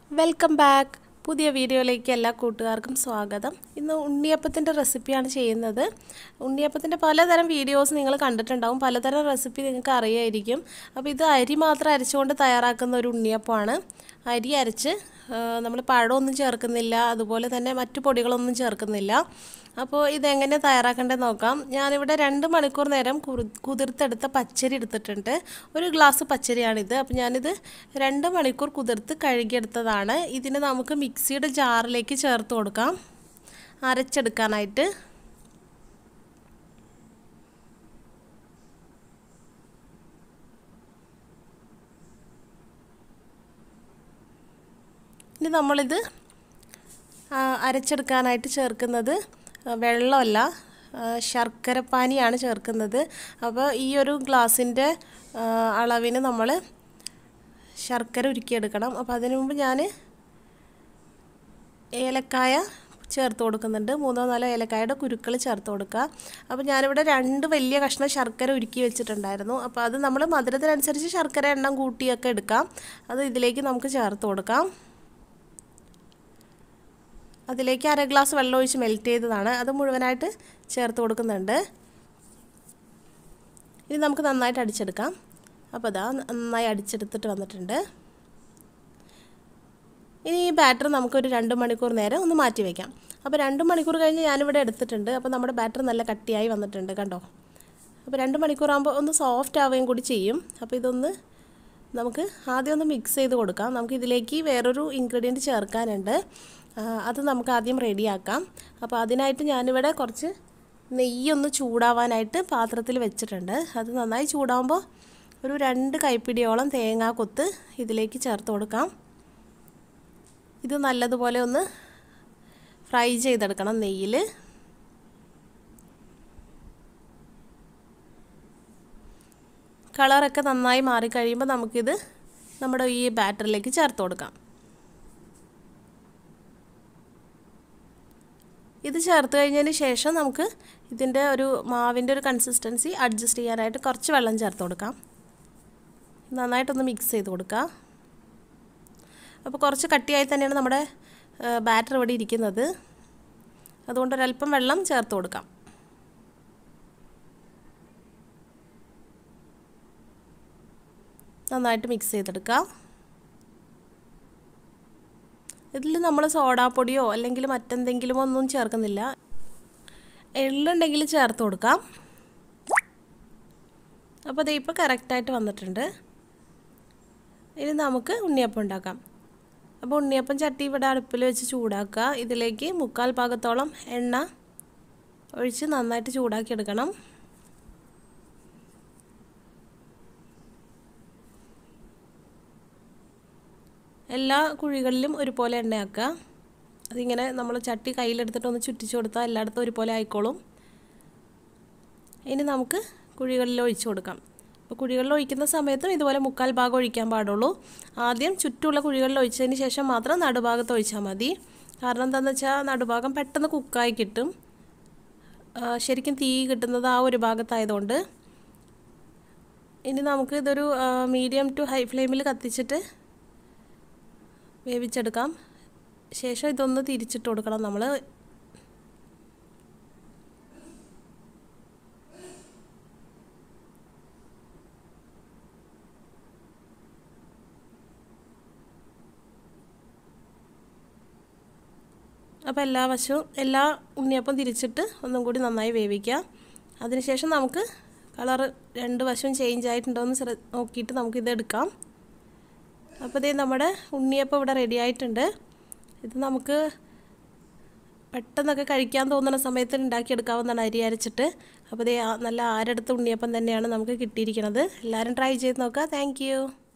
welcome back പുതിയ വീഡിയോയിലേക്ക് എല്ലാ കൂട്ടുകാർക്കും സ്വാഗതം ഇന്ന് ഉണ്ണിയപ്പത്തിൻ്റെ റെസിപ്പിയാണ് ചെയ്യുന്നത് ഉണ്ണിയപ്പത്തിൻ്റെ പലതരം വീഡിയോസ് നിങ്ങൾ കണ്ടിട്ടുണ്ടാവും പലതരം റെസിപ്പി നിങ്ങൾക്ക് അറിയായിരിക്കും അപ്പോൾ ഇത് അരി മാത്രം അരച്ചുകൊണ്ട് തയ്യാറാക്കുന്ന ഒരു ഉണ്ണിയപ്പമാണ് അരി അരച്ച് നമ്മൾ പഴമൊന്നും ചേർക്കുന്നില്ല അതുപോലെ തന്നെ മറ്റു പൊടികളൊന്നും ചേർക്കുന്നില്ല അപ്പോൾ ഇതെങ്ങനെ തയ്യാറാക്കേണ്ടത് നോക്കാം ഞാനിവിടെ രണ്ട് മണിക്കൂർ നേരം കുതിർത്തെടുത്ത പച്ചരി എടുത്തിട്ടുണ്ട് ഒരു ഗ്ലാസ് പച്ചരിയാണിത് അപ്പോൾ ഞാനിത് രണ്ട് മണിക്കൂർ കുതിർത്ത് കഴുകിയെടുത്തതാണ് ഇതിന് നമുക്ക് മിക്സിയുടെ ജാറിലേക്ക് ചേർത്ത് കൊടുക്കാം അരച്ചെടുക്കാനായിട്ട് ഇനി നമ്മളിത് അരച്ചെടുക്കാനായിട്ട് ചേർക്കുന്നത് വെള്ളമല്ല ശർക്കരപ്പാനിയാണ് ചേർക്കുന്നത് അപ്പോൾ ഈ ഒരു ഗ്ലാസിൻ്റെ അളവിന് നമ്മൾ ശർക്കര ഉരുക്കിയെടുക്കണം അപ്പോൾ അതിനു മുമ്പ് ഞാൻ ഏലക്കായ ചേർത്ത് കൊടുക്കുന്നുണ്ട് മൂന്നോ നാലോ ഏലക്കായുടെ കുരുക്കൾ ചേർത്ത് കൊടുക്കുക അപ്പോൾ ഞാനിവിടെ രണ്ട് വലിയ കഷ്ണം ശർക്കര ഉരുക്കി വെച്ചിട്ടുണ്ടായിരുന്നു അപ്പോൾ അത് നമ്മൾ മധുരത്തിനനുസരിച്ച് ശർക്കര എണ്ണം കൂട്ടിയൊക്കെ എടുക്കാം അത് ഇതിലേക്ക് നമുക്ക് ചേർത്ത് കൊടുക്കാം അതിലേക്ക് അര ഗ്ലാസ് വെള്ളം ഒഴിച്ച് മെൽറ്റ് ചെയ്തതാണ് അത് മുഴുവനായിട്ട് ചേർത്ത് കൊടുക്കുന്നുണ്ട് ഇനി നമുക്ക് നന്നായിട്ട് അടിച്ചെടുക്കാം അപ്പോൾ അതാ നന്നായി അടിച്ചെടുത്തിട്ട് വന്നിട്ടുണ്ട് ഇനി ഈ ബാറ്റർ നമുക്കൊരു രണ്ട് മണിക്കൂർ നേരം ഒന്ന് മാറ്റി വയ്ക്കാം അപ്പോൾ രണ്ട് മണിക്കൂർ കഴിഞ്ഞ് ഞാനിവിടെ എടുത്തിട്ടുണ്ട് അപ്പോൾ നമ്മുടെ ബാറ്റർ നല്ല കട്ടിയായി വന്നിട്ടുണ്ട് കണ്ടോ അപ്പോൾ രണ്ട് മണിക്കൂറാകുമ്പോൾ ഒന്ന് സോഫ്റ്റ് ആവുകയും കൂടി ചെയ്യും അപ്പോൾ ഇതൊന്ന് നമുക്ക് ആദ്യം ഒന്ന് മിക്സ് ചെയ്ത് കൊടുക്കാം നമുക്ക് ഇതിലേക്ക് വേറൊരു ഇൻഗ്രീഡിയൻറ്റ് ചേർക്കാനുണ്ട് അത് നമുക്ക് ആദ്യം റെഡിയാക്കാം അപ്പോൾ അതിനായിട്ട് ഞാനിവിടെ കുറച്ച് നെയ്യൊന്ന് ചൂടാവാനായിട്ട് പാത്രത്തിൽ വെച്ചിട്ടുണ്ട് അത് നന്നായി ചൂടാകുമ്പോൾ ഒരു രണ്ട് കൈപ്പിടിയോളം തേങ്ങാ കൊത്ത് ഇതിലേക്ക് ചേർത്ത് കൊടുക്കാം ഇത് നല്ലതുപോലെ ഒന്ന് ഫ്രൈ ചെയ്തെടുക്കണം നെയ്യിൽ കളറൊക്കെ നന്നായി മാറിക്കഴിയുമ്പോൾ നമുക്കിത് നമ്മുടെ ഈ ബാറ്ററിലേക്ക് ചേർത്ത് കൊടുക്കാം ഇത് ചേർത്ത് കഴിഞ്ഞതിന് ശേഷം നമുക്ക് ഇതിൻ്റെ ഒരു മാവിൻ്റെ ഒരു കൺസിസ്റ്റൻസി അഡ്ജസ്റ്റ് ചെയ്യാനായിട്ട് കുറച്ച് വെള്ളം ചേർത്ത് കൊടുക്കാം നന്നായിട്ടൊന്ന് മിക്സ് ചെയ്ത് കൊടുക്കുക അപ്പോൾ കുറച്ച് കട്ടിയായി തന്നെയാണ് നമ്മുടെ ബാറ്റർ ഇവിടെ ഇരിക്കുന്നത് അതുകൊണ്ട് ഒരല്പം വെള്ളം ചേർത്ത് കൊടുക്കാം നന്നായിട്ട് മിക്സ് ചെയ്തെടുക്കാം ഇതിൽ നമ്മൾ സോഡാപ്പൊടിയോ അല്ലെങ്കിൽ മറ്റെന്തെങ്കിലും ഒന്നും ചേർക്കുന്നില്ല എള്ളുണ്ടെങ്കിൽ ചേർത്ത് കൊടുക്കാം അപ്പോൾ ഇത് ഇപ്പോൾ കറക്റ്റായിട്ട് വന്നിട്ടുണ്ട് ഇനി നമുക്ക് ഉണ്ണിയപ്പം ഉണ്ടാക്കാം അപ്പോൾ ഉണ്ണിയപ്പം ചട്ടി ഇവിടെ അടുപ്പിൽ വെച്ച് ചൂടാക്കുക ഇതിലേക്ക് മുക്കാൽ ഭാഗത്തോളം എണ്ണ ഒഴിച്ച് നന്നായിട്ട് ചൂടാക്കി എടുക്കണം എല്ലാ കുഴികളിലും ഒരുപോലെ എണ്ണയാക്കുക അതിങ്ങനെ നമ്മൾ ചട്ടി കയ്യിലെടുത്തിട്ട് ഒന്ന് ചുറ്റിച്ചു കൊടുത്താൽ എല്ലായിടത്തും ഒരുപോലെ ആയിക്കോളും ഇനി നമുക്ക് കുഴികളിൽ ഒഴിച്ചു കൊടുക്കാം അപ്പോൾ കുഴികളിൽ ഒഴിക്കുന്ന സമയത്തും ഇതുപോലെ മുക്കാൽ ഭാഗം ഒഴിക്കാൻ പാടുള്ളൂ ആദ്യം ചുറ്റുമുള്ള കുഴികളിൽ ഒഴിച്ചതിന് ശേഷം മാത്രം നടുഭാഗത്ത് ഒഴിച്ചാൽ മതി കാരണം എന്താണെന്ന് വെച്ചാൽ നടുഭാഗം പെട്ടെന്ന് കുക്കായി കിട്ടും ശരിക്കും തീ കിട്ടുന്നത് ആ ഒരു ഭാഗത്തായതുകൊണ്ട് ഇനി നമുക്ക് ഇതൊരു മീഡിയം ടു ഹൈ ഫ്ലെയിമിൽ കത്തിച്ചിട്ട് വേവിച്ചെടുക്കാം ശേഷം ഇതൊന്ന് തിരിച്ചിട്ട് കൊടുക്കണം നമ്മൾ അപ്പോൾ എല്ലാ വശവും എല്ലാ ഉണ്ണിയപ്പം തിരിച്ചിട്ട് ഒന്നും കൂടി നന്നായി വേവിക്കുക അതിനുശേഷം നമുക്ക് കളറ് രണ്ട് വശവും ചേഞ്ച് ആയിട്ടുണ്ടോ എന്ന് ശ്രദ്ധ നോക്കിയിട്ട് നമുക്കിത് എടുക്കാം അപ്പോൾ ഇതേ നമ്മുടെ ഉണ്ണിയപ്പം ഇവിടെ റെഡി ആയിട്ടുണ്ട് ഇത് നമുക്ക് പെട്ടെന്നൊക്കെ കഴിക്കാൻ തോന്നുന്ന സമയത്ത് ഉണ്ടാക്കിയെടുക്കാവുന്നതാണ് അരി അരച്ചിട്ട് അപ്പോൾ ഇതേ നല്ല ആരെടുത്ത ഉണ്ണിയപ്പം തന്നെയാണ് നമുക്ക് കിട്ടിയിരിക്കുന്നത് എല്ലാവരും ട്രൈ ചെയ്ത് നോക്കുക താങ്ക്